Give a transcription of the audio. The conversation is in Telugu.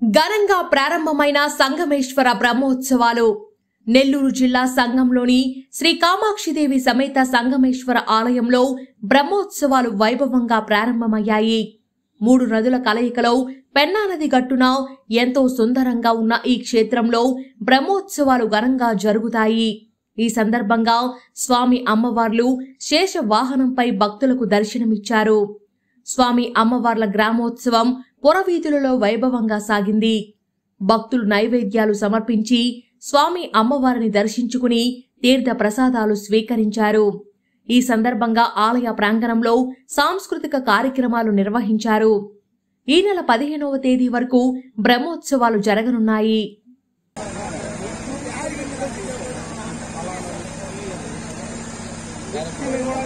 ఘనంగా ప్రారంభమైన సంగమేశ్వర బ్రహ్మోత్సవాలు నెల్లూరు జిల్లా సంఘంలోని శ్రీ కామాక్షిదేవి సమేత సంగమేశ్వర ఆలయంలో బ్రహ్మోత్సవాలు వైభవంగా ప్రారంభమయ్యాయి మూడు నదుల కలయికలో పెన్నా నది గట్టున ఎంతో సుందరంగా ఉన్న ఈ క్షేత్రంలో బ్రహ్మోత్సవాలు ఘనంగా జరుగుతాయి ఈ సందర్భంగా స్వామి అమ్మవార్లు శేష వాహనంపై భక్తులకు దర్శనమిచ్చారు స్వామి అమ్మవార్ల గ్రామోత్సవం పురవీధులలో వైభవంగా సాగింది భక్తులు నైవేద్యాలు సమర్పించి స్వామి అమ్మవారిని దర్శించుకుని తీర్థ ప్రసాదాలు స్వీకరించారు ఈ సందర్భంగా ఆలయ ప్రాంగణంలో సాంస్కృతిక కార్యక్రమాలు నిర్వహించారు ఈ నెల పదిహేనవ తేదీ వరకు బ్రహ్మోత్సవాలు జరగనున్నాయి Thank